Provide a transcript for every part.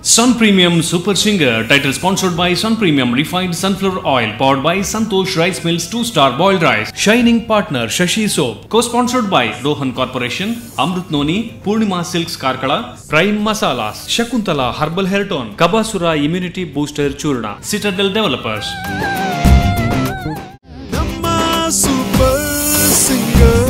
Sun Premium Super Singer, title sponsored by Sun Premium Refined Sunflower Oil, powered by Santosh Rice Mills 2 Star Boiled Rice, Shining Partner Shashi Soap, co sponsored by Rohan Corporation, Amrit Noni, Purnima Silks Karkala, Prime Masalas, Shakuntala Herbal Hair Tone, Kabasura Immunity Booster Churna, Citadel Developers. ನಮ್ಮ super singer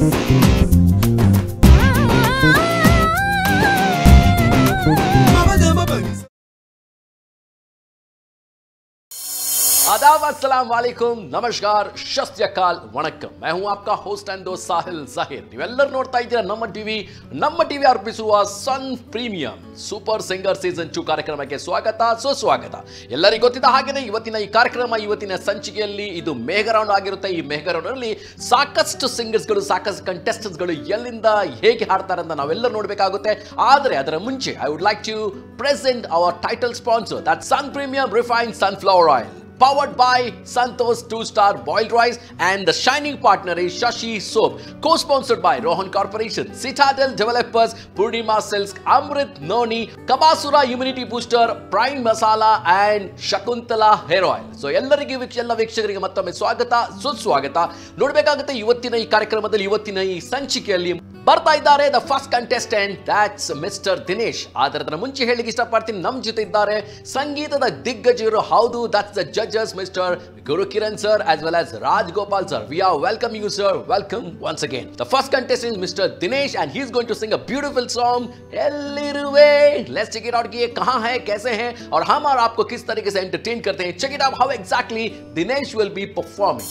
आदाब अस्सलाम वालेकुम ನಮಸ್ಕಾರ ಶಸ್ತ್ರಕಾಲ್ ವಣಕ್ಕಂ मैं हूं आपका host and दोस्त ಸಾಹಿಲ್ ಜಾಹಿರ್ ನೀವೆಲ್ಲರೂ ನೋಡ್ತಾ ಇದ್ದೀರಾ ನಮ್ಮ ಟಿವಿ ನಮ್ಮ ಟಿವಿ ಅರ್ಪಿಸುವ ಸನ್ premium super singer season two ಕಾರ್ಯಕ್ರಮಕ್ಕೆ ಸ್ವಾಗತ ಸುಸ್ವಾಗತ ಎಲ್ಲರಿಗೂ ಗೊತ್ತಿದ್ದ ಹಾಗೆಯೇ ಇವತ್ತಿನ ಈ ಕಾರ್ಯಕ್ರಮ ಇವತ್ತಿನ ಸಂಚಿಕೆಯಲ್ಲಿ ಇದು ಮೇಘ ರೌಂಡ್ ಆಗಿರುತ್ತೆ ಈ ಮೇಘ ರೌಂಡ್ ಅಲ್ಲಿ ಸಾಕಷ್ಟು ಸಿಂಗರ್ಸ್ಗಳು ಸಾಕಷ್ಟು ಕಂಟೆಸ್ಟೆಂಟ್ಸ್ಗಳು ಎಲ್ಲಿಂದ ಹೇಗೆ ಹಾಡ್ತಾರೆ ಅಂತ ನಾವೆಲ್ಲರೂ ನೋಡಬೇಕಾಗುತ್ತೆ ಆದರೆ ಅದರ ಮುಂಚೆ I would like to present our title sponsor that sun premium refine sunflower oil powered by Santos 2-star boiled rice and the shining partner is Shashi Soap, co-sponsored by Rohan Corporation, Citadel Developers, Purnima Silks, Amrit Noni, Kabasura Immunity Booster, Prime Masala and Shakuntala Hair Oil. So ಎಲ್ಲರಿಗೆ ವೀಕ್ಷ ಎಲ್ಲ ವೀಕ್ಷಕರಿಗೆ ಮತ್ತೊಮ್ಮೆ ಸ್ವಾಗತ ಸುಸ್ವಾಗತ ನೋಡಬೇಕಾಗುತ್ತೆ ಇವತ್ತಿನ ಈ ಕಾರ್ಯಕ್ರಮದಲ್ಲಿ ಇವತ್ತಿನ ಈ ಸಂಚಿಕೆಯಲ್ಲಿ ಬರ್ತಾ ಇದ್ದಾರೆ the first contestant that's mister Dinesh ಆದರೆ ಅದರ ಮುಂಚೆ ಹೇಳಿಕ್ಕೆ ಇಷ್ಟಪಡ್ತೀನಿ ನಮ್ಮ ಜೊತೆ ಇದ್ದಾರೆ ಸಂಗೀತದ ದಿಗ್ಗಜರು ಹೌದು that's the judges mister Guru Kiran sir as well as Raj Gopal sir we are welcome you sir welcome once again the first contestant mister Dinesh and he is going to sing a beautiful song एलिरुवे लेट्स चेक इट आउट कि ये कहां है कैसे हैं और हम और आपको किस तरीके से एंटरटेन करते हैं check it out how exactly Dinesh will be performing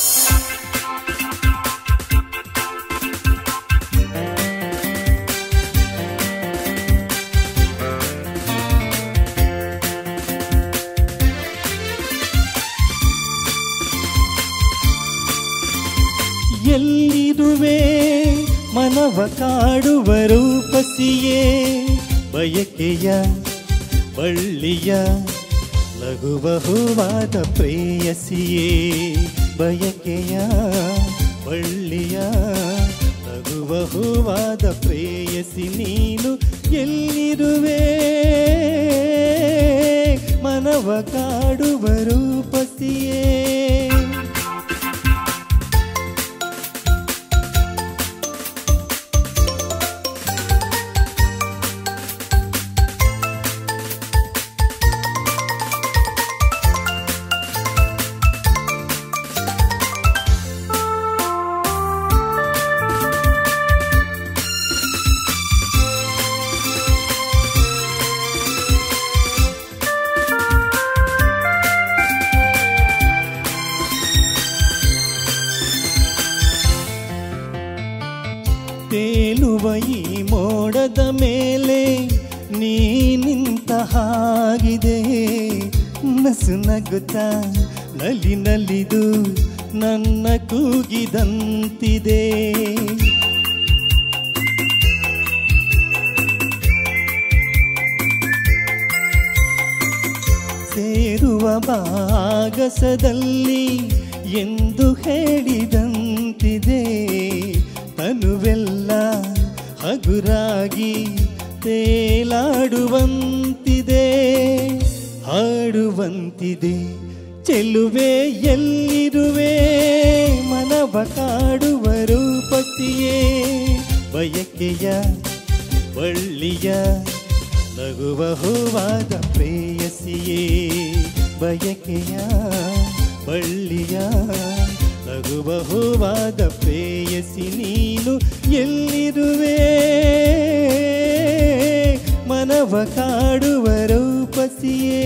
ಎಲ್ಲಿರುವೆ ಮನವ ಕಾಡುವ ರೂಪಸಿಯೇ ಬಯಕೆಯ ಬಳ್ಳಿಯ ಲಘುಬಹುವಾದ ಪ್ರೇಯಸಿಯೇ ಬಯಕೆಯ ಬಳ್ಳಿಯ ಲಘುಬಹುವಾದ ಪ್ರೇಯಸಿ ನೀನು ಎಲ್ಲಿರುವೆ ಮನವ ಕಾಡುವ ರೂಪಸಿಯೇ ತೇಲುವ ಈ ಮೋಡದ ಮೇಲೆ ನೀ ನಿಂತ ಹಾಗಿದೆ ನಸು ನಗುತ್ತ ನಲಿ ನಲಿದು ನನ್ನ ಕೂಗಿದಂತಿದೆ ಸೇರುವ ಭಾಗಸದಲ್ಲಿ ಎಂದು ಹೇಳಿದಂತಿದೆ ತನುವೆಲ್ಲ ಹಗುರಾಗಿ ತೇಲಾಡುವಂತಿದೆ ಹಾಡುವಂತಿದೆ ಚೆಲುವೆ ಎಲ್ಲಿರುವೆ ಮನವ ಕಾಡುವ ರೂಪಸಿಯೇ ಬಯಕೆಯ ಬಳ್ಳಿಯ ನಗುವ ಹೂವಾದ ಪ್ರೇಯಸಿಯೇ ಬಯಕೆಯ ಬಳ್ಳಿಯ ನಗುವ ಹೂವಾದ ಪ್ರೇಯಸಿ ನೀನು ಎಲ್ಲಿರುವೆ ಮನವ ಕಾಡುವ ರೂಪಸಿಯೇ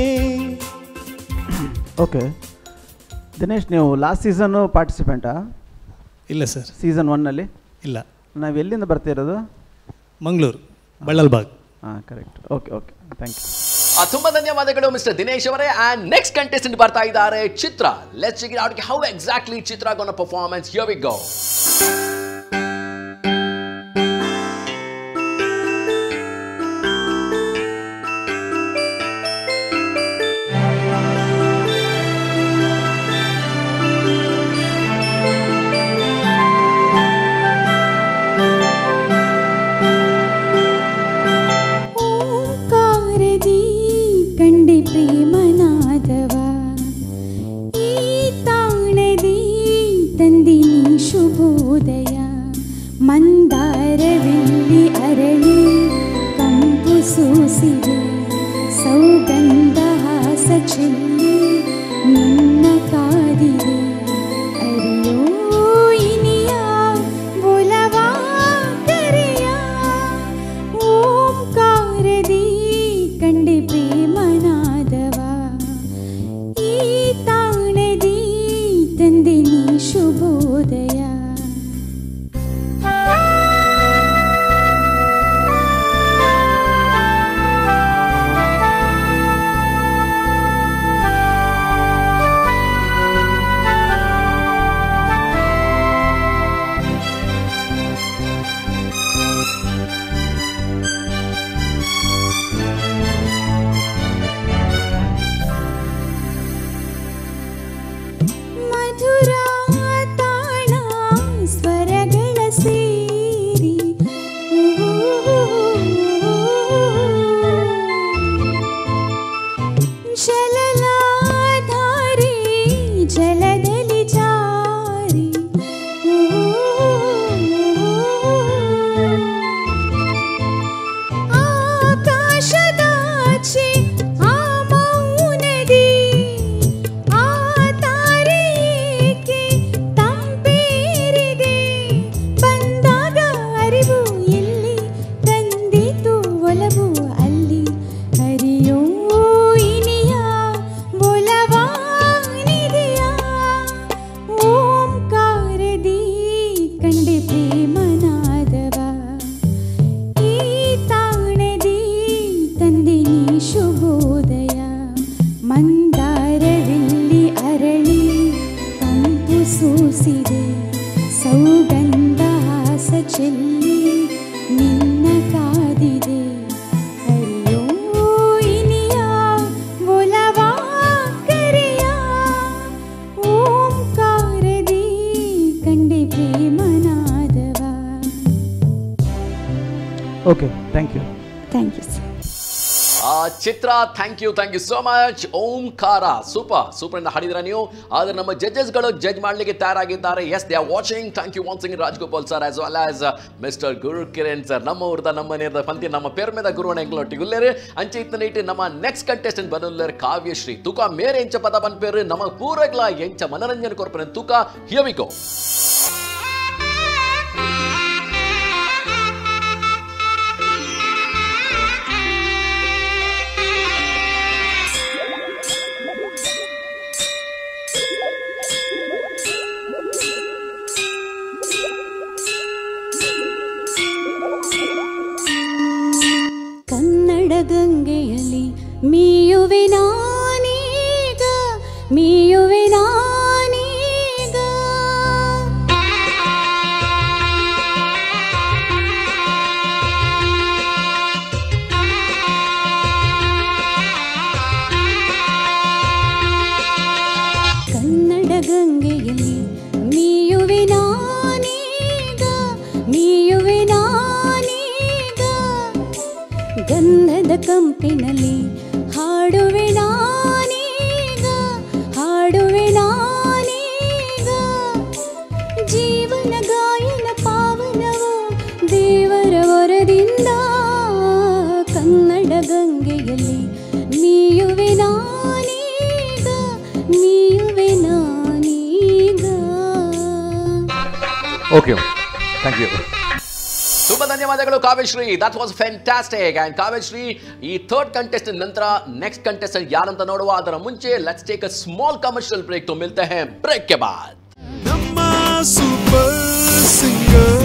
ಓಕೆ ದಿನೇಶ್ ನೀವು ಲಾಸ್ಟ್ ಸೀಸನ್ನು ಪಾರ್ಟಿಸಿಪೆಂಟಾ ಇಲ್ಲ ಸರ್ ಸೀಸನ್ ಒನ್ನಲ್ಲಿ ಇಲ್ಲ ನಾವು ಎಲ್ಲಿಂದ ಬರ್ತಿರೋದು ಮಂಗಳೂರು ಬಳ್ಳಲ್ಬಾಗ್ ಹಾಂ correct okay okay thank you ಆ, ತುಂಬಾ ಧನ್ಯವಾದಗಳು ಮಿಸ್ಟರ್ ದಿನೇಶ್ ಅವರೇ ಅಂಡ್ ನೆಕ್ಸ್ಟ್ ಕಂಟೆಸ್ಟೆಂಟ್ ಬರ್ತಾ ಇದ್ದಾರೆ Chitra let's check it out how exactly Chitra gonna performance here we go ಓಂಕಾರ ಸೂಸಿದೆ ಸೌಗಂಧ ಸಚಲ್ಲಿ ನಿನ್ನ ಕಾದಿದೆ ಅರಿಯೋ ಇನಿಯ ಬೊಲವಾ ಕರೆಯ ಓಂಕಾರದಿ ಕಂಡೆ ಪ್ರೇಮನಾದವ ಈ ತಾಣದಿ ತಂದೆ ನೀ ಶುಭೋದಯ ಮಧುರ ತಾಣ ಸ್ವರಗಳ ಸೇರಿ ಜಲಲಾಧಾರೆ ಜಲದಲ್ಲಿ ಜಾರಿ ಆಕಾಶದಾಚೆ ಆ ಮೌನದಿ ಆ ತಾರೆಯೇಕೆ ತಂಪೇರಿದೆ ಬಂದಾಗ ಅರಿವು ಎಲ್ಲಿ ತಂದಿತು ಒಲವು ಅಲ್ಲಿ ಹರಿಯೋ ಇನಿಯ ಒಲವಾನಿದೆಯ ಓಂಕಾರದಿ ಕಂಡೆ ಪ್ರೇಮನಾದವ ಈ ತಾಣದಿ ತಂದೆ ನೀ ಶುಭೋದಯ ಮಂದಾರವಿಲ್ಲಿ ಅರಳಿ ತಂಪು ಸೂಸಿದೆ ಸೌಗಂಧ ಸಚಲ್ಲಿ ನಿನ್ನ ಕಾದಿದೆ ಅಯ್ಯೋ ಇನಿಯ ಒಲವಾ ಕರೆಯ ಓಂಕಾರದಿ ಕಂಡೆ ಪ್ರೇಮನಾದವ okay thank you thank you sir ah Chitra thank you thank you so much ಓಂಕಾರ ಸೂಪರ್ ಸೂಪರ್ ಇಂದ ಹಾಡಿದ್ರ ನೀವು ಆದ್ರೆ ನಮ್ಮ ಜಡ್ಜಸ್ ಗಳು ಜಡ್ಜ್ ಮಾಡ್ಲಿಕ್ಕೆ ತಯಾರಾಗಿದ್ದಾರೆ yes they are watching thank you once again Rajgopal sir as well as mister Guru Kiran sir ನಮ್ಮ ಊರದ ನಮ್ಮ ನೇರದ ಪಂತಿ ನಮ್ಮ ಪೇರ್ మీద గురువణ ఎంగలొట్టిగుల్లేరు అంచే ఇతను ఇటు నమ నెక్స్ట్ కంటెస్టెంట్ బనుల్లేరు కావ్యశ్రీ తుక మేర ఎంచ పద పని పేరు నమ పూరగ్ల ఎంచ మనరంజన కొరపన తుక హియర్ వి గో ಕನ್ನಡ ಗಂಗೆಯಲ್ಲಿ ಮೀಯುವೆ ನಾನೀಗ ಮೀಯುವೆ ನಾನೀಗ ಕನ್ನಡ ಗಂಗೆಯಲ್ಲಿ ಮೀಯುವೆ ನಾನೀಗ ಮೀಯುವೆ ನಾನೀಗ ಗಂಧದ ಕಂಪಿನಲ್ಲಿ ಹಾಡುವೆ ನಾನೀಗ ಹಾಡುವೆ ನಾನೀಗ ಜೀವನ ಗಾಯನ ಪಾವನವು ದೇವರ ವರದಿಂದ ಕನ್ನಡ ಗಂಗೆಯಲ್ಲಿ ಮೀಯುವೆ ನಾನೀಗ ಮೀಯುವೆ ನಾನೀಗ ಓಕೆ ಥ್ಯಾಂಕ್ ಯು ತುಂಬಾ ಧನ್ಯವಾದಗಳು Kavyashri that was fantastic and Kavyashri ಈ ಥರ್ಡ್ ಕಂಟೆಸ್ಟೆಂಟ್ ನಂತರ ನೆಕ್ಸ್ಟ್ ಕಂಟೆಸ್ಟೆಂಟ್ ಯಾರಂತ ನೋಡುವ ಅದರ ಮುಂಚೆ let's take a small commercial break तो मिलते हैं ब्रेक के बाद ನಮ್ಮ super Singer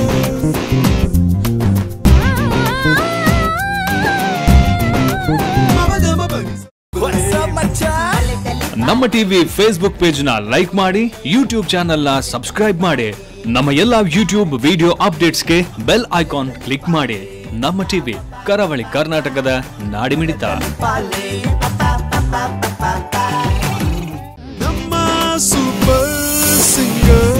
Namma TV Facebook page ನ ಲೈಕ್ ಮಾಡಿ ಯೂಟ್ಯೂಬ್ ಚಾನೆಲ್ ನ ಸಬ್ಸ್ಕ್ರೈಬ್ ಮಾಡಿ ನಮ್ಮ ಎಲ್ಲಾ ಯೂಟ್ಯೂಬ್ ವಿಡಿಯೋ ಅಪ್ಡೇಟ್ಸ್ಗೆ ಬೆಲ್ ಐಕಾನ್ ಕ್ಲಿಕ್ ಮಾಡಿ ನಮ್ಮ ಟಿವಿ ಕರಾವಳಿ ಕರ್ನಾಟಕದ ನಾಡಿಮಿಡಿತ ನಮ್ಮ ಸೂಪರ್ ಸಿಂಗರ್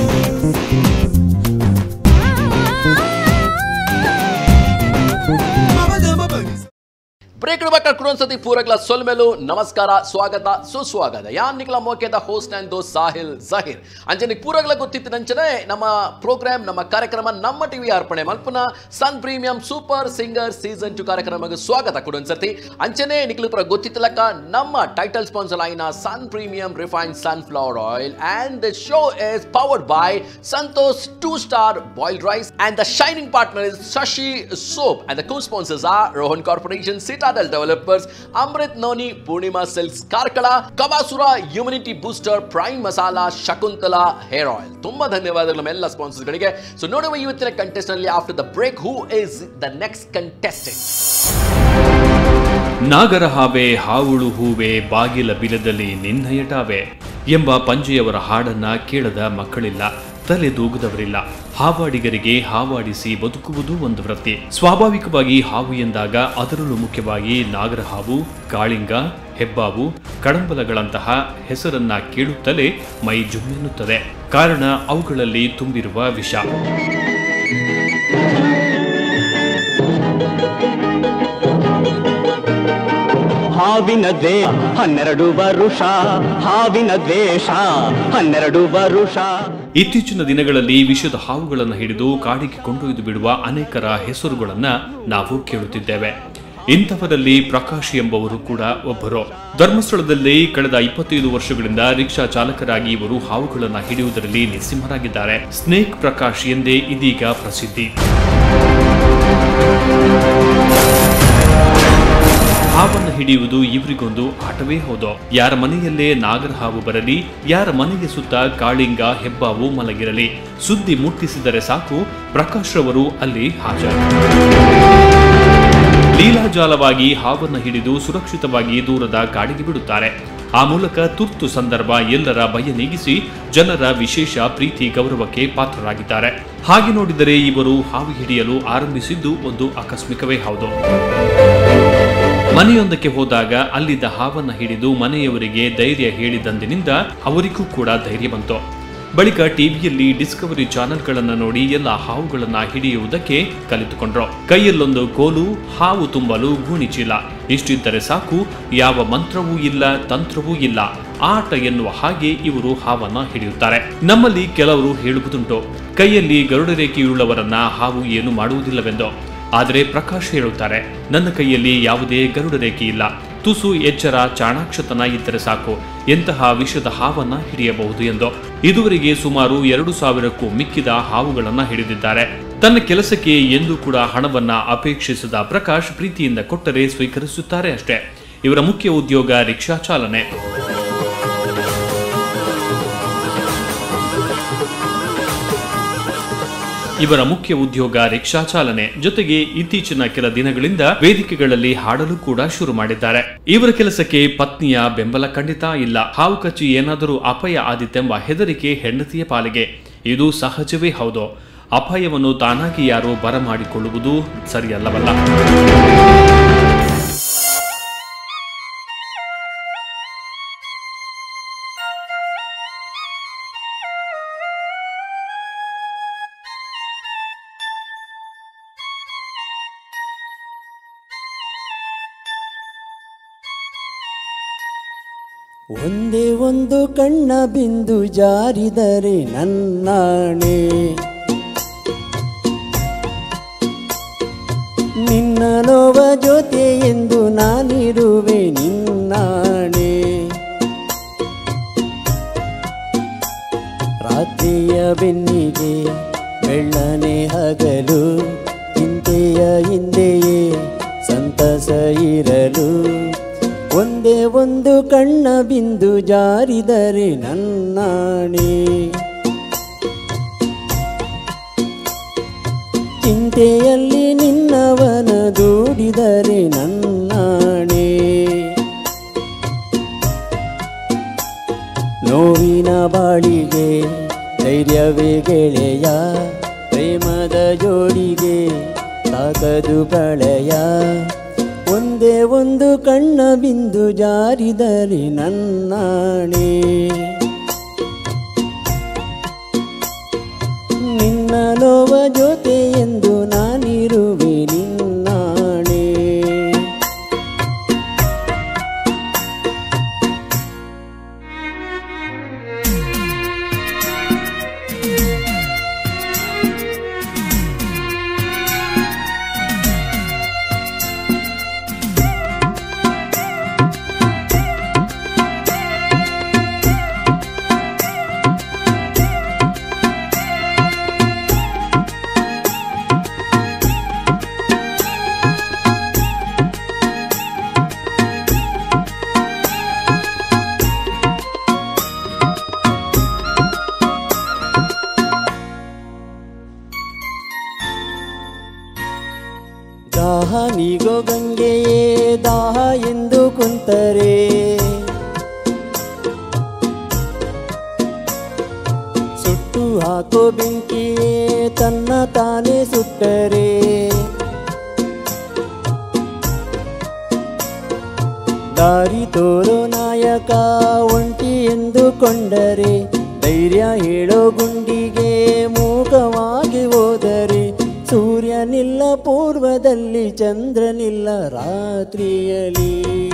ಬ್ರೇಕ್ ಇಡ್ಬೇಕಾದ್ರೆ ಕುಡೊಂದ್ಸತಿ ಪೂರಗ್ಲ ಸೊಲ್ಮೆಲು ನಮಸ್ಕಾರ ಸ್ವಾಗತ ಸುಸ್ವಾಗತ ಯಾನ್ ನಿಕ್ಲ ಮೋಕೆದ ಹೋಸ್ಟ್ ಅಂಡ್ ದೋ ಸಾಹಿಲ್ ಜಹೀರ್ ಅಂಜನಿಗೆ ಪೂರಗ್ಲ ಗೊತ್ತಿತ್ತು ನಂಚನೆ ನಮ್ಮ ಪ್ರೋಗ್ರಾಮ್ ನಮ್ಮ ಕಾರ್ಯಕ್ರಮ ನಮ್ಮ ಟಿವಿ ಅರ್ಪಣೆ ಮಲ್ಪುನ Sun premium super singer season two ಕಾರ್ಯಕ್ರಮಕ್ಕೆ ಸ್ವಾಗತ ಕುಡೊಂದ್ಸತಿ ಅಂಚನೆ ನಿಕ್ಲು ಪೂರ ಗೊತ್ತಿತ್ತಲಕ್ಕ ನಮ್ಮ ಟೈಟಲ್ ಸ್ಪಾನ್ಸರ್ ಆಯ್ನ Sun Premium refined sunflower oil and the show is powered by Santosh two star boiled rice and the shining partner is Shashi soap and the co sponsors are Rohan Corporation Citadel Developers Amrut noni Purnima Silks Karkala Kabasura immunity booster Prime masala Shakuntala hair oil ತುಂಬಾ ಧನ್ಯವಾದಗಳು ನಮ್ಮ ಎಲ್ಲ sponsors ಗಳಿಗೆ so ನೋಡುವ ಇವತ್ತಿನ contest ನಲ್ಲಿ after the break who is the next contestant ನಾಗರಹಾವೆ ಹಾವುಳು ಹೂವೆ ಬಾಗಿಲ ಬಿಲದಲ್ಲಿ ನಿನ್ನಯಟಾವೆ ಎಂಬ ಪಂಜೆಯವರ ಹಾಡನ್ನ ಕೇಳದ ಮಕ್ಕಳಿಲ್ಲ ತಲೆ ದೂಗದವರಿಲ್ಲ ಹಾವಾಡಿಗರಿಗೆ ಹಾವಾಡಿಸಿ ಬದುಕುವುದು ಒಂದು ವೃತ್ತಿ ಸ್ವಾಭಾವಿಕವಾಗಿ ಹಾವು ಎಂದಾಗ ಅದರಲ್ಲೂ ಮುಖ್ಯವಾಗಿ ನಾಗರಹಾವು ಕಾಳಿಂಗ ಹೆಬ್ಬಾವು ಕಡಂಬಲಗಳಂತಹ ಹೆಸರನ್ನ ಕೇಳುತ್ತಲೇ ಮೈ ಜುಮ್ಮೆನ್ನುತ್ತದೆ ಕಾರಣ ಅವುಗಳಲ್ಲಿ ತುಂಬಿರುವ ವಿಷ ಹಾವಿನ ದ್ವೇಷ ಹನ್ನೆರಡು ವರುಷ ಹಾವಿನ ದ್ವೇಷ ಹನ್ನೆರಡು ವರುಷ ಇತ್ತೀಚಿನ ದಿನಗಳಲ್ಲಿ ವಿಷದ ಹಾವುಗಳನ್ನು ಹಿಡಿದು ಕಾಡಿಗೆ ಕೊಂಡೊಯ್ದು ಬಿಡುವ ಅನೇಕರ ಹೆಸರುಗಳನ್ನ ನಾವು ಕೇಳುತ್ತಿದ್ದೇವೆ ಇಂಥವರಲ್ಲಿ ಪ್ರಕಾಶ್ ಎಂಬವರು ಕೂಡ ಒಬ್ಬರು ಧರ್ಮಸ್ಥಳದಲ್ಲಿ ಕಳೆದ ಇಪ್ಪತ್ತೈದು ವರ್ಷಗಳಿಂದ ರಿಕ್ಷಾ ಚಾಲಕರಾಗಿ ಇವರು ಹಾವುಗಳನ್ನು ಹಿಡಿಯುವುದರಲ್ಲಿ ನಿಸ್ಸಿಂಹರಾಗಿದ್ದಾರೆ ಸ್ನೇಕ್ ಪ್ರಕಾಶ್ ಎಂದೇ ಇದೀಗ ಪ್ರಸಿದ್ಧಿ ಹಾವನ್ನು ಹಿಡಿಯುವುದು ಇವರಿಗೊಂದು ಆಟವೇ ಹೌದು ಯಾರ ಮನೆಯಲ್ಲೇ ನಾಗರಹಾವು ಬರಲಿ ಯಾರ ಮನೆಯ ಸುತ್ತ ಕಾಳಿಂಗ ಹೆಬ್ಬಾವು ಮಲಗಿರಲಿ ಸುದ್ದಿ ಮುಟ್ಟಿಸಿದರೆ ಸಾಕು ಪ್ರಕಾಶ್ ರವರು ಅಲ್ಲಿ ಹಾಜರು ಲೀಲಾಜಾಲವಾಗಿ ಹಾವನ್ನು ಹಿಡಿದು ಸುರಕ್ಷಿತವಾಗಿ ದೂರದ ಕಾಡಿಗೆ ಬಿಡುತ್ತಾರೆ ಆ ಮೂಲಕ ತುರ್ತು ಸಂದರ್ಭ ಎಲ್ಲರ ಭಯ ನೀಗಿಸಿ ಜನರ ವಿಶೇಷ ಪ್ರೀತಿ ಗೌರವಕ್ಕೆ ಪಾತ್ರರಾಗಿದ್ದಾರೆ ಹಾಗೆ ನೋಡಿದರೆ ಇವರು ಹಾವು ಹಿಡಿಯಲು ಆರಂಭಿಸಿದ್ದು ಒಂದು ಆಕಸ್ಮಿಕವೇ ಹೌದು ಮನೆಯೊಂದಕ್ಕೆ ಹೋದಾಗ ಅಲ್ಲಿದ್ದ ಹಾವನ್ನ ಹಿಡಿದು ಮನೆಯವರಿಗೆ ಧೈರ್ಯ ಹೇಳಿದಂದಿನಿಂದ ಅವರಿಗೂ ಕೂಡ ಧೈರ್ಯ ಬಂತು ಬಳಿಕ ಟಿವಿಯಲ್ಲಿ ಡಿಸ್ಕವರಿ ಚಾನೆಲ್ಗಳನ್ನ ನೋಡಿ ಎಲ್ಲ ಹಾವುಗಳನ್ನ ಹಿಡಿಯುವುದಕ್ಕೆ ಕಲಿತುಕೊಂಡ್ರು ಕೈಯಲ್ಲೊಂದು ಕೋಲು ಹಾವು ತುಂಬಲು ಗೂಣಿಚೀಲ ಇಷ್ಟಿದ್ದರೆ ಸಾಕು ಯಾವ ಮಂತ್ರವೂ ಇಲ್ಲ ತಂತ್ರವೂ ಇಲ್ಲ ಆಟ ಎನ್ನುವ ಹಾಗೆ ಇವರು ಹಾವನ್ನ ಹಿಡಿಯುತ್ತಾರೆ ನಮ್ಮಲ್ಲಿ ಕೆಲವರು ಹೇಳುವುದುಂಟು ಕೈಯಲ್ಲಿ ಗರುಡ ರೇಖೆಯುಳ್ಳವರನ್ನ ಹಾವು ಏನು ಮಾಡುವುದಿಲ್ಲವೆಂದು ಆದರೆ ಪ್ರಕಾಶ್ ಹೇಳುತ್ತಾರೆ ನನ್ನ ಕೈಯಲ್ಲಿ ಯಾವುದೇ ಗರುಡ ರೇಖೆ ಇಲ್ಲ ತುಸು ಎಚ್ಚರ ಚಾಣಾಕ್ಷತನ ಇದ್ದರೆ ಸಾಕು ಎಂತಹ ವಿಷದ ಹಾವನ್ನ ಹಿಡಿಯಬಹುದು ಎಂದು ಇದುವರೆಗೆ ಸುಮಾರು ಎರಡು ಸಾವಿರಕ್ಕೂ ಮಿಕ್ಕಿದ ಹಾವುಗಳನ್ನ ಹಿಡಿದಿದ್ದಾರೆ ತನ್ನ ಕೆಲಸಕ್ಕೆ ಎಂದೂ ಕೂಡ ಹಣವನ್ನ ಅಪೇಕ್ಷಿಸದ ಪ್ರಕಾಶ್ ಪ್ರೀತಿಯಿಂದ ಕೊಟ್ಟರೆ ಸ್ವೀಕರಿಸುತ್ತಾರೆ ಅಷ್ಟೇ ಇವರ ಮುಖ್ಯ ಉದ್ಯೋಗ ರಿಕ್ಷಾ ಚಾಲನೆ ಇವರ ಮುಖ್ಯ ಉದ್ಯೋಗ ರಿಕ್ಷಾ ಚಾಲನೆ ಜೊತೆಗೆ ಇತ್ತೀಚಿನ ಕೆಲ ದಿನಗಳಿಂದ ವೇದಿಕೆಗಳಲ್ಲಿ ಹಾಡಲು ಕೂಡ ಶುರು ಮಾಡಿದ್ದಾರೆ ಇವರ ಕೆಲಸಕ್ಕೆ ಪತ್ನಿಯ ಬೆಂಬಲ ಖಂಡಿತ ಇಲ್ಲ ಹಾವು ಕಚ್ಚಿ ಏನಾದರೂ ಅಪಾಯ ಆದಿತೆಂಬ ಹೆದರಿಕೆ ಹೆಂಡತಿಯ ಪಾಲಿಗೆ ಇದು ಸಹಜವೇ ಹೌದು ಅಪಾಯವನ್ನು ತಾನಾಗಿ ಯಾರೋ ಬರಮಾಡಿಕೊಳ್ಳುವುದು ಸರಿಯಲ್ಲವಲ್ಲ ಒಂದೇ ಒಂದು ಕಣ್ಣ ಬಿಂದು ಜಾರಿದರೆ ನನ್ನಾಣೆ ನಿನ್ನ ನೋವ ಜೊತೆ ಎಂದು ನಾನಿರುವೆ ನಿನ್ನಾಣೆ ರಾತ್ರಿಯ ಬೆನ್ನಿಗೆ ಬೆಳ್ಳನೆ ಹಗಲು ಚಿಂತೆಯ ಹಿಂದೆಯೇ ಸಂತಸ ಇರಲು ಒಂದೇ ಒಂದು ಕಣ್ಣ ಬಿಂದು ಜಾರಿದರೆ ನನ್ನಾಣೆ ಚಿಂತೆಯಲ್ಲಿ ನಿನ್ನವನ ದೂಡಿದರೆ ನನ್ನಾಣೆ ನೋವಿನ ಬಾಳಿಗೆ ಧೈರ್ಯವೇ ಗೆಳೆಯ ಪ್ರೇಮದ ಜೋಡಿಗೆ ತಾಕದು ಪ್ರಳಯ ಒಂದೇ ಒಂದು ಕಣ್ಣ ಬಿಂದು ಜಾರಿದರೆ ನನ್ನಾಣೆ ನಿನ್ನ ನೋವ ಜೊತೆ ಎಂದು ನಾನಿರುವೆ ನಿನ್ನಾಣೆ ಗಂಗೆಯೇ ದಾಹ ಎಂದು ಕುಂತರೆ ಸುಟ್ಟು ಹಾಕೋ ಬೆಂಕಿಯೇ ತನ್ನ ತಾನೇ ಸುಟ್ಟರೆ ದಾರಿ ತೋರೋ ನಾಯಕ ಒಂಟಿ ಎಂದುಕೊಂಡರೆ ಧೈರ್ಯ ಹೇಳೋ ಗುಂಡಿಗೆ ಮೂಕವಾಗಿ ಹೋದರೆ ಸೂರ್ಯನಿಲ್ಲ ಪೂರ್ವದಲ್ಲಿ ಚಂದ್ರನಿಲ್ಲ ರಾತ್ರಿಯಲಿ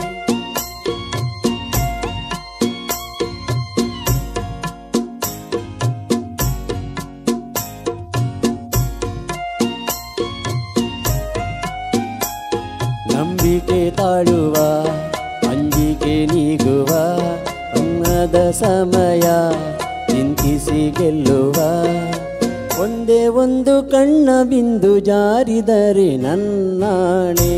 ನಂಬಿಕೆ ತಾಳುವ ಅಂಜಿಕೆ ನೀಗುವ ಅನ್ನದ ಸಮಯ ಚಿಂತಿಸಿ ಗೆಲ್ಲುವ ಒಂದೇ ಒಂದು ಕಣ್ಣ ಬಿಂದು ಜಾರಿದರೆ ನನ್ನಾಣೆ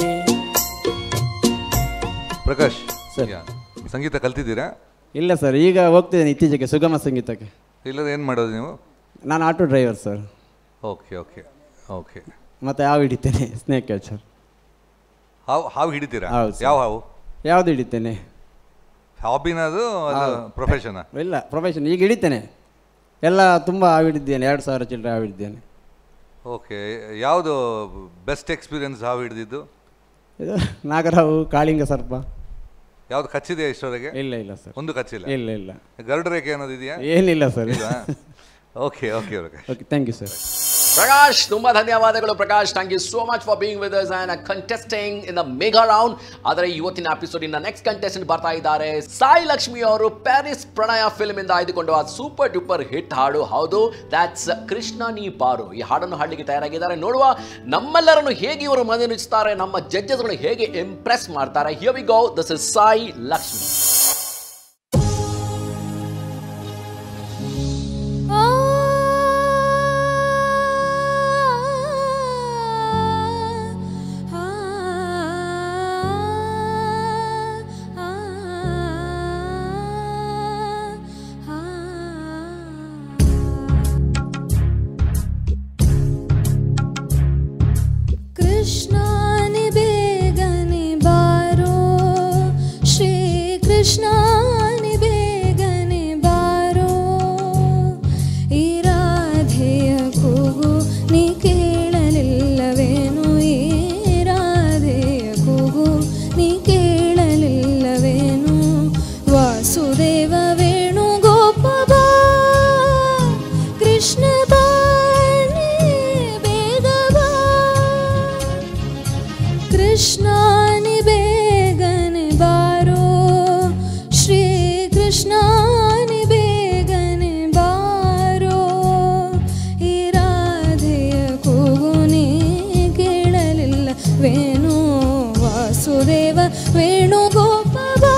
ಪ್ರಕಾಶ್ ಸರ್. ಯಾ. ಸಂಗೀತ ಕಲ್ತಿದ್ದೀರಾ ಇಲ್ಲ ಸರ್ ಈಗ ಹೋಗ್ತಿದ್ದೇನೆ ಇತ್ತೀಚೆಗೆ ಸುಗಮ ಸಂಗೀತಕ್ಕೆ ಇಲ್ಲದ ಏನು ಮಾಡೋದು ನೀವು ನಾನು auto driver sir okay okay okay ಮತ್ತು ಯಾವ ಹಿಡಿತೇನೆ ಸ್ನೇಕ್ ಕ್ಯಾಚರ್ ಹಾವು ಹಾವು ಹಿಡಿತೀರಾ ಹೌದು ಸರ್. ಯಾವ ಹಾವು ಯಾವುದು ಹಿಡಿತೇನೆ ಹಾಬಿನದು ಅದು ಪ್ರೊಫೆಷನ್ ಇಲ್ಲ ಪ್ರೊಫೆಷನ್ ಈಗ ಹಿಡಿತೇನೆ ಎಲ್ಲ ತುಂಬ ಹಾವಿಡಿದ್ದೇನೆ ಎರಡು ಸಾವಿರ ಚಿಲ್ಲರೆ ಹಾವಿಡಿದ್ದೇನೆ ಓಕೆ ಯಾವುದು ಬೆಸ್ಟ್ ಎಕ್ಸ್ಪೀರಿಯನ್ಸ್ ಹಾವು ಹಿಡಿದಿದ್ದು ಇದು ನಾಗರಾವು ಕಾಳಿಂಗ ಸರ್ಪ ಯಾವ್ದು ಕಚ್ಚಿದೆಯಾ ಇಷ್ಟವರೆಗೆ ಇಲ್ಲ ಇಲ್ಲ ಸರ್ ಒಂದು ಕಚ್ಚಿಲ್ಲ ಇಲ್ಲ ಇಲ್ಲ ಗರುಡ ರೇಖೆ ಅನ್ನೋದು ಇದೆಯಾ ಏನಿಲ್ಲ sir okay okay Prakash okay thank you sir Prakash ತುಂಬಾ ಧನ್ಯವಾದಗಳು Prakash thank you so much for being with and contesting in the mega round ಆದರೆ ಇವತ್ತಿನ ಎಪಿಸೋಡ್ ಇನ್ನ ನೆಕ್ಸ್ಟ್ ಕಂಟೆಸ್ಟೆಂಟ್ ಬರ್ತಾ ಇದ್ದಾರೆ ಸಾಯಿ ಲಕ್ಷ್ಮಿ ಅವರು ಪ್ಯಾರಿಸ್ ಪ್ರಣಯ ಫಿಲ್ಮ್ ಇಂದ ಆಯ್ದುಕೊಂಡು ಆ ಸೂಪರ್ ಡೂಪರ್ ಹಿಟ್ ಹಾಡು ಹೌದು ದಟ್ಸ್ ಕೃಷ್ಣ ನೀ ಪಾರು ಈ ಹಾಡನ್ನು ಹಾಡಲಿಕ್ಕೆ ತಯಾರಾಗಿದ್ದಾರೆ ನೋಡುವ ನಮ್ಮೆಲ್ಲರನ್ನು ಹೇಗೆ ಇವರು ಮನರಂಜಿಸ್ತಾರೆ ನಮ್ಮ ಜಡ್ಜಸ್ಗಳು ಹೇಗೆ ಇಂಪ್ರೆಸ್ ಮಾಡ್ತಾರೆ here we go this is Sai Lakshmi ಕೃಷ್ಣಾನಿ ಬೇಗನೆ ಬಾರೋ ಶ್ರೀ ಕೃಷ್ಣಾನಿ ಬೇಗನೆ ಬಾರೋ ಈ ರಾಧೆಯ ಕೂಗು ನೀ ಕೇಳಲಿಲ್ಲವೇನು ಈ ರಾಧೆಯ ಕೂಗು ನೀ ಕೇಳಲಿಲ್ಲವೇನು ವಾಸುದೇವ ವೇಣು ಗೋಪ ಕೃಷ್ಣ ಬಾಣಿ ಬೇಗ ಬಾ ಕೃಷ್ಣಾನಿ ಬೇಗನೆ ಬಾರೋ ಶ್ರೀ ಕೃಷ್ಣಾನಿ ಬೇಗನೆ ಬಾರೋ ಈ ರಾಧೆಯ ಕೂಗು ನೀ ಕೇಳಲಿಲ್ಲ ವೇಣು ವಾಸುದೇವ ವೇಣು ಗೋಪ ಬಾ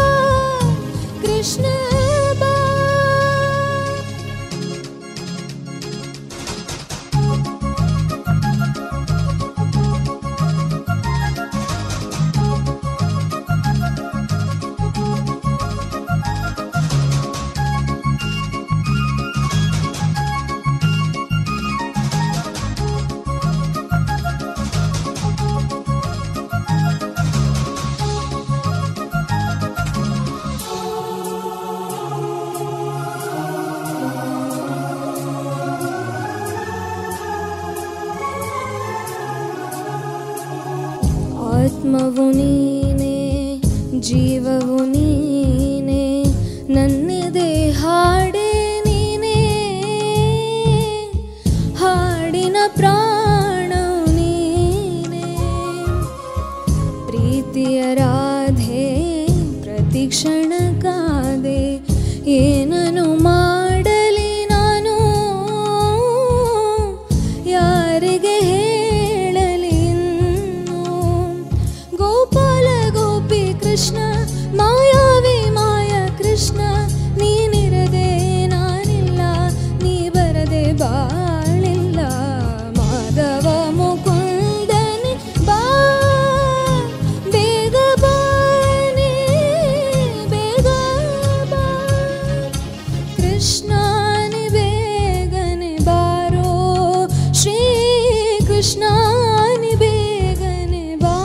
ಕೃಷ್ಣ ಬಾ ಆತ್ಮವು ನೀನೆ ಜೀವವು ನೀನೆ ನನ್ನೆದೆ ಹಾಡೆ ನೀನೆ ಹಾಡಿನ ಪ್ರಾಣವು ನೀನೆ ಪ್ರೀತಿಯ ರಾಧೆ ಪ್ರತಿಕ್ಷಣ ಕಾದೆ ಏನನು ಮಾಡಲಿ ನಾನು ಯಾರಿಗೆ ಹೇಳಲಿ ಇನ್ನು ಗೋಪಾಲ ಗೋಪಿ ಕೃಷ್ಣ ಮಾಯಾವಿ ಮಾಯ ಕೃಷ್ಣ ನೀನಿರದೆ ನಾನಿಲ್ಲ ನೀ ಬರದೆ ಬಾಳಿಲ್ಲ ಮಾಧವ ಮುಕುಂದನಿ ಬಾ ಬೇಗ ಬಾನಿ ಬೇಗ ಬಾ ಕೃಷ್ಣಾನಿ ಬೇಗನೆ ಬಾರೋ ಶ್ರೀ ಕೃಷ್ಣಾನಿ ಬೇಗನೆ ಬಾ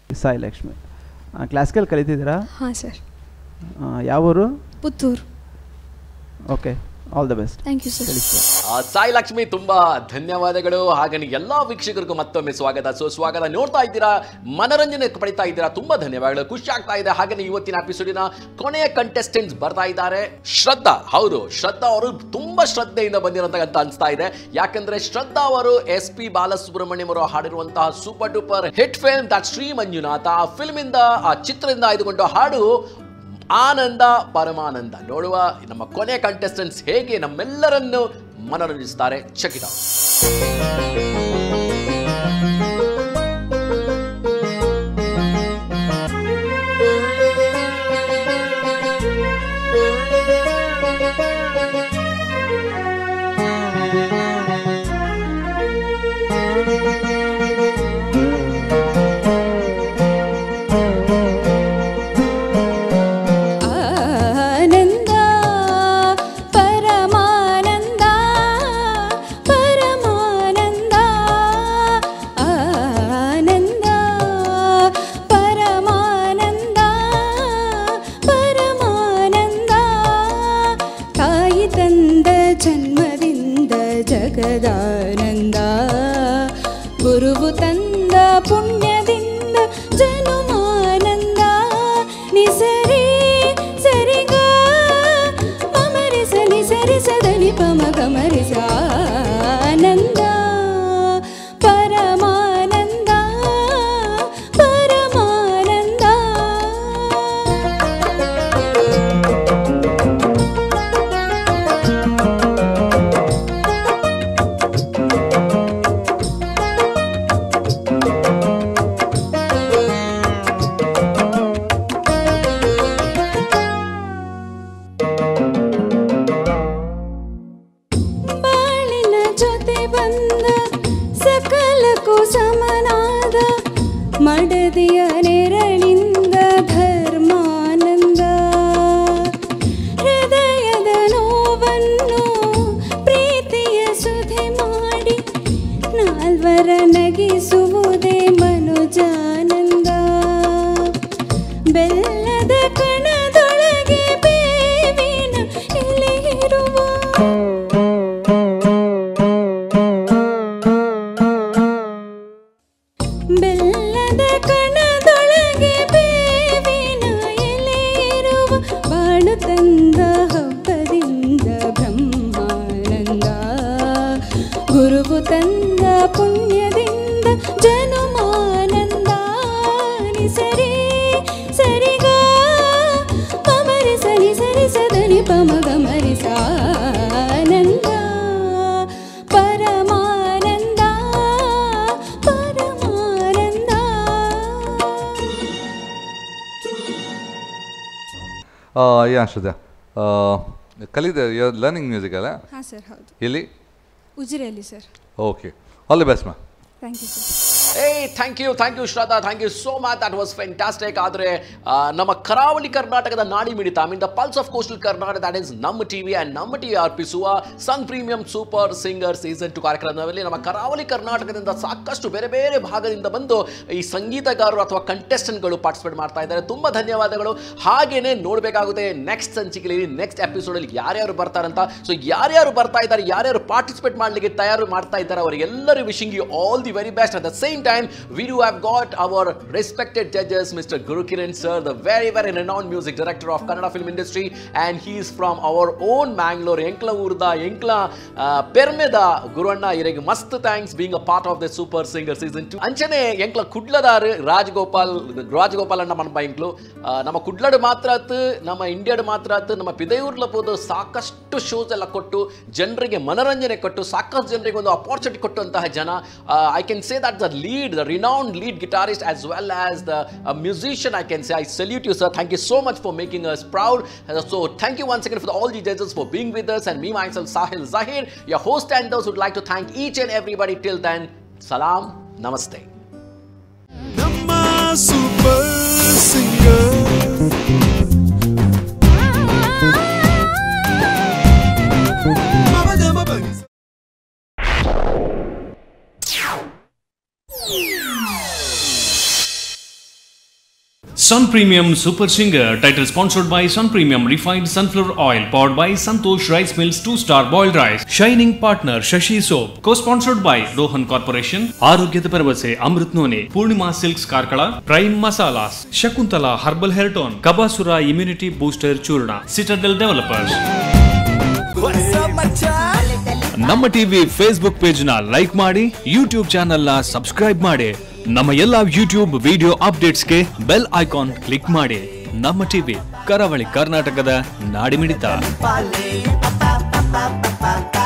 ಸಾಯಿ ಲಕ್ಷ್ಮಿ ಕ್ಲಾಸಿಕಲ್ ಕಲಿತಿದ್ದೀರಾ ಹಾಂ ಸರ್ ಆ, ಯಾವ ಊರು Puttur okay all the best thank you sir ಆ, ಸಾಯಿ ಲಕ್ಷ್ಮಿ ತುಂಬಾ ಧನ್ಯವಾದಗಳು ಹಾಗೆ ಎಲ್ಲಾ ವೀಕ್ಷಕರಿಗೂ ಮತ್ತೊಮ್ಮೆ ಸ್ವಾಗತ ಸೊ ಸ್ವಾಗತ ನೋಡ್ತಾ ಇದ್ದೀರಾ ಮನೋರಂಜನೆ ಪಡಿತಾ ಇದ್ದೀರಾ ತುಂಬಾ ಧನ್ಯವಾದಗಳು ಖುಷಿ ಆಗ್ತಾ ಇದೆ ಹಾಗೆ ಇವತ್ತಿನ ಎಪಿಸೋಡಿನ ಕೊನೆಯ ಕಂಟೆಸ್ಟೆಂಟ್ಸ್ ಬರ್ತಾ ಇದ್ದಾರೆ ಶ್ರದ್ಧಾ ಹೌದು ಶ್ರದ್ಧಾ ಅವರು ತುಂಬಾ ಶ್ರದ್ಧೆಯಿಂದ ಬಂದಿರೋಂತ ಅಂತ ಅನ್ಸ್ತಾ ಇದೆ ಯಾಕಂದ್ರೆ ಶ್ರದ್ಧಾ ಅವರು ಎಸ್ ಪಿ ಬಾಲಸುಬ್ರಹ್ಮಣ್ಯಂ ಅವರು ಹಾಡಿರುವಂತಹ super duper hit film that Shri Manjunatha ಆ ಫಿಲ್ಮ್ ಇಂದ ಆ ಚಿತ್ರದಿಂದ ಆಯ್ದುಕೊಂಡು ಹಾಡು ಆನಂದ ಪರಮಾನಂದ ನೋಡುವ ನಮ್ಮ ಕೊನೆಯ ಕಂಟೆಸ್ಟೆಂಟ್ಸ್ ಹೇಗೆ ನಮ್ಮೆಲ್ಲರನ್ನು ಮನರಂಜಿಸ್ತಾರೆ ಚಕಿಟ ಆನಂದ ಪರಮಾನಂದ ಪರಮಾನಂದ ಆನಂದ ಪರಮಾನಂದ ಪರಮಾನಂದ ತಾಯಿ ತಂದ ಜನ್ಮದಿಂದ ಜಗದಾನಂದ ಗುರುವು ತಂದ ಪುಣ್ಯದಿಂದ ಜನುಮಾನಂದ ನಿಸರಿ ಸರಿಗ ಮಮರಿಸ ನಿಸರಿಸ ದನಿ ಪಮ ಗಮರಿಸ ಆನಂದ ಪರಮಾನಂದ ಪರಮಾನಂದ ಬಾಳಿನ ಜೊತೆ ಬಂದ ಸಕಲಕ್ಕೂ ಸಮನಾದ ಮಡದಿಯ ನೆರಳಿಂದ ಧರ್ಮಾನಂದ ಹೃದಯದ ನೋವನ್ನು ಪ್ರೀತಿಯ ಸುಧೆ ಮಾಡಿ ನಾಲ್ವರ ನಗಿಸುವುದೇ ಮನುಜಾನಂದ ಬೆಲ್ಲದ ಕಣದೊಳಗೆ ಬೇವಿನ ಎಲೆ ಇರುವ ಬೆಲ್ಲದ ಕಣದೊಳಗೆ ಬೇವಿನ ಎಲೆ ಇರುವ ಬಾಳು ತಂದ ಹಬ್ಬದಿಂದ ಬ್ರಹ್ಮಾನಂದ ಗುರುವು ತಂದ ಪುಣ್ಯದಿಂದ ಜನುಮಾನಂದ ನಿಸರಿ ಸರಿಗ ಪಮರಿ ಸರಿ ಸರಿ ಸದನಿ ಪಮ ಗಮರಿಸ ಆನಂದ ಪರಮಾನಂದ ಪರಮಾನಂದ ಯಾ ಶ್ರದ್ಧಾ ಕಲಿದ ಲರ್ನಿಂಗ್ ಮ್ಯೂಸಿಕ್ ಅಲ್ಲ ಹಾಂ ಸರ್ ಹೌದು ಎಲ್ಲಿ ಉಜಿರೆಯಲ್ಲಿ sir okay all the best ಮಾ ಥ್ಯಾಂಕ್ ಯು ಸರ್ ಏ thank you thank you Shraddha thank you so much that was fantastic ಆದರೆ ನಮ್ಮ ಕರಾವಳಿ ಕರ್ನಾಟಕದ ನಾಡಿ ಮಿಡಿತ I mean the pulse of coastal Karnataka that is Namma TV and Namma TV ಅರ್ಪಿಸುವ ಸನ್ premium super singer season two ಕಾರ್ಯಕ್ರಮದಲ್ಲಿ ನಮ್ಮ ಕರಾವಳಿ ಕರ್ನಾಟಕದಿಂದ ಸಾಕಷ್ಟು ಬೇರೆ ಬೇರೆ ಭಾಗದಿಂದ ಬಂದು ಈ ಸಂಗೀತಗಾರರು ಅಥವಾ ಕಂಟೆಸ್ಟೆಂಟ್ಗಳು ಪಾರ್ಟಿಸಿಪೇಟ್ ಮಾಡ್ತಾ ಇದ್ದಾರೆ ತುಂಬ ಧನ್ಯವಾದಗಳು ಹಾಗೇನೆ ನೋಡಬೇಕಾಗುತ್ತೆ ನೆಕ್ಸ್ಟ್ ಸಂಚಿಕೆಯಲ್ಲಿ ನೆಕ್ಸ್ಟ್ ಎಪಿಸೋಡಲ್ಲಿ ಯಾರ್ಯಾರು ಬರ್ತಾರಂತ ಸೊ ಯಾರ್ಯಾರು ಬರ್ತಾ ಇದ್ದಾರೆ ಯಾರ್ಯಾರು ಪಾರ್ಟಿಸಿಪೇಟ್ ಮಾಡಲಿಕ್ಕೆ ತಯಾರು ಮಾಡ್ತಾ ಇದ್ದಾರೆ ಅವರಿಗೆಲ್ಲರೂ wishing you all the very best at the same time, we do have got our respected judges, Mr. Guru Kiran sir, the very, very renowned music director of Kannada film industry, and he is from our own Mangalore, Enkla Urda, Enkla uh, Permeda, Guruanna, ಇರಿಗೆ ಮಸ್ತ್ thanks being a part of the Super singer season two ಅಂಚನೆ ಎಂಕ್ಲ ಕುಡ್ಲದಾರು ರಾಜಗೋಪಾಲ್ ರಾಜಗೋಪಾಲ್ ಅಣ್ಣ ಮನ ಬೈಂಕ್ಲು ಆ, ನಮ್ಮ ಕುಡ್ಲಡ್ ಮಾತ್ರ ಆತು ನಮ್ಮ ಇಂಡಿಯಾಡ್ ಮಾತ್ರ ಆತು ನಮ್ಮ ಪಿದಯೂರ್ಲ ಹೋದು ಸಾಕಷ್ಟು ಶೋಸ್ ಎಲ್ಲ ಕೊಟ್ಟು ಜನರಿಗೆ ಮನೋರಂಜನೆ ಕೊಟ್ಟು ಸಾಕಷ್ಟು ಜನರಿಗೆ ಒಂದು ಅಪಾರ್ಚುನಿಟಿ ಕೊಟ್ಟಂತಹ ಜನ I can say that the lead the renowned lead guitarist as well as the musician I can say I salute you sir thank you so much for making us proud so thank you once again for all the judges for being with us and me myself Sahil Zahir your host and those would like to thank each and everybody till then salam namaste ನಮ್ಮ super Singer Sun Premium Super Singer, title sponsored by Sun Premium Refined Sunflower Oil, powered by Santosh Rice Mills 2 Star Boiled Rice, Shining Partner Shashi Soap, co-sponsored by Rohan Corporation, ಆರೋಗ್ಯದ ಭರವಸೆ Amrut noni Purnima Silks Karkala Prime masalas Shakuntala herbal hair tone Kabasura immunity booster ಚೂರ್ಣ Citadel Developers Namma TV Facebook page ನ like ಮಾಡಿ YouTube channel ನ subscribe ಮಾಡಿ ನಮ್ಮ ಎಲ್ಲಾ YouTube video ಅಪ್ಡೇಟ್ಸ್ಗೆ ಬೆಲ್ ಐಕಾನ್ ಕ್ಲಿಕ್ ಮಾಡಿ ನಮ್ಮ ಟಿವಿ ಕರಾವಳಿ ಕರ್ನಾಟಕದ ನಾಡಿಮಿಡಿತ Pale, pa, pa, pa, pa, pa, pa.